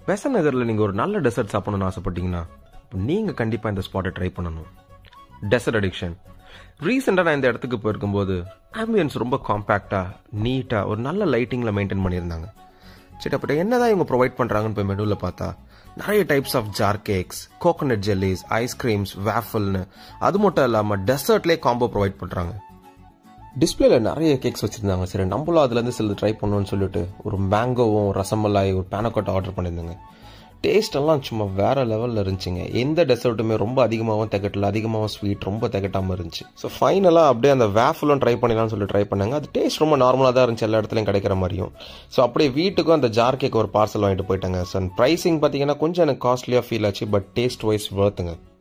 பெசன் நகரில் நீங்கள் ஒரு நல்ல டெசர்ட் சாப்பிடணும்னு ஆசைப்பட்டீங்கன்னா நீங்கள் கண்டிப்பாக இந்த ஸ்பாட்டை ட்ரை பண்ணணும் டெசர்ட் அடிக்ஷன் ரீசெண்டாக நான் இந்த இடத்துக்கு போயிருக்கும்போது ஆம்பியன்ஸ் ரொம்ப காம்பேக்டாக நீட்டாக ஒரு நல்ல லைட்டிங்கில் மெயின்டைன் பண்ணியிருந்தாங்க சரி அப்படி என்னதான் இவங்க ப்ரொவைட் பண்ணுறாங்கன்னு போய் மெனுவில் பார்த்தா நிறைய types of jar cakes coconut jellies ice creams வேஃபல்னு அது மட்டும் இல்லாமல் டெசர்ட்லேயே காம்போ ப்ரொவைட் பண்ணுறாங்க டிஸ்பிளேல நிறைய கேக்ஸ் வச்சுருந்தாங்க சரி நம்மளும் அதுலேருந்து சிலது ட்ரை பண்ணணும்னு சொல்லிட்டு ஒரு மேங்கோவும் ரசமலாய் ஒரு பேனக்கோட்டை ஆர்டர் பண்ணியிருந்தேங்க டேஸ்ட் எல்லாம் சும்மா வேற லெவலில் இருந்துச்சுங்க எந்த டெசர்ட்டுமே ரொம்ப அதிகமாகவும் திகட்டல அதிகமாகவும் ஸ்வீட் ரொம்ப திகட்டாமல் இருந்துச்சு ஸோ ஃபைனலாக அப்படியே அந்த வேஃபலும் ட்ரை பண்ணலாம்னு சொல்லி ட்ரை பண்ணாங்க அது டேஸ்ட் ரொம்ப நார்மலாக தான் இருந்துச்சு எல்லா இடத்துலையும் கிடைக்கிற மாதிரியும் ஸோ அப்படியே வீட்டுக்கும் அந்த ஜார் கேக் ஒரு பார்சல் வாங்கிட்டு போயிட்டாங்க ஸோ ப்ரைஸிங் பார்த்தீங்கன்னா கொஞ்சம் எனக்கு காஸ்ட்லியாக ஃபீல் ஆச்சு பட் டேஸ்ட் வைஸ் வர்த்துங்க